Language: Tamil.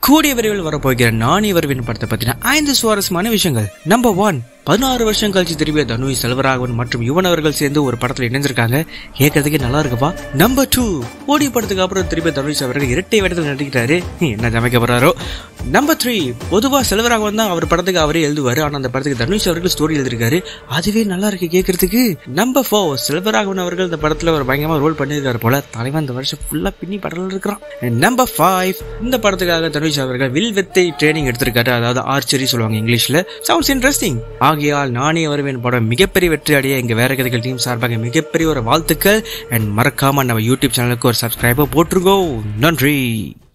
கூடிய விரைவில் வரப்போகிற நானே வருவேன் படத்தை பத்தின ஐந்து சுவாரஸ்யமான விஷயங்கள் நம்பர் ஒன் பதினாறு வருஷம் கழிச்சு திரும்பிய தனுஷ் செல்வராகவன் மற்றும் யுவன் அவர்கள் சேர்ந்து ஒரு படத்துல இணைஞ்சிருக்காங்க கேட்கறதுக்கே நல்லா இருக்குப்பா நம்பர் டூ ஓடி படத்துக்கு அப்புறம் திரும்பி தனுஷ் அவர்கள் இரட்டை வேடத்தில் நடிக்கிறாரு என்ன சமைக்க போறாரோ நம்பர் த்ரீ பொதுவா செல்வராகவன் தான் அவர் படத்துக்கு அவரே எழுதுவாரு ஆனா அந்த படத்துக்கு தனுஷ் அவர்கள் ஸ்டோரி எழுதிருக்காரு அதுவே நல்லா இருக்கு கேட்கறதுக்கு நம்பர் ஃபோர் செல்வராகவன் அவர்கள் இந்த படத்துல ஒரு பயங்கரமா ரோல் பண்ணியிருக்காரு போல தலைவன் இந்த வருஷம் ஃபுல்லா பின்னி படல இருக்கிறான் நம்பர் ஃபைவ் இந்த படத்துக்காக தனுஷ் அவர்கள் வில் வித்தை ட்ரைனிங் எடுத்திருக்காரு அதாவது ஆர்ச்சரி சொல்லுவாங்க இங்கிலீஷ்ல சவுண்ட்ஸ் இன்ட்ரெஸ்டிங் ஆகையால் நானே வருவேன் படம் மிகப்பெரிய வெற்றி அடைய எங்க வேற கதைகள் டீம் சார்பாக மிகப்பெரிய ஒரு வாழ்த்துக்கள் அண்ட் மறக்காம நம்ம யூடியூப் சேனலுக்கு ஒரு சப்ஸ்கிரைபர் போட்டுருங்கோ நன்றி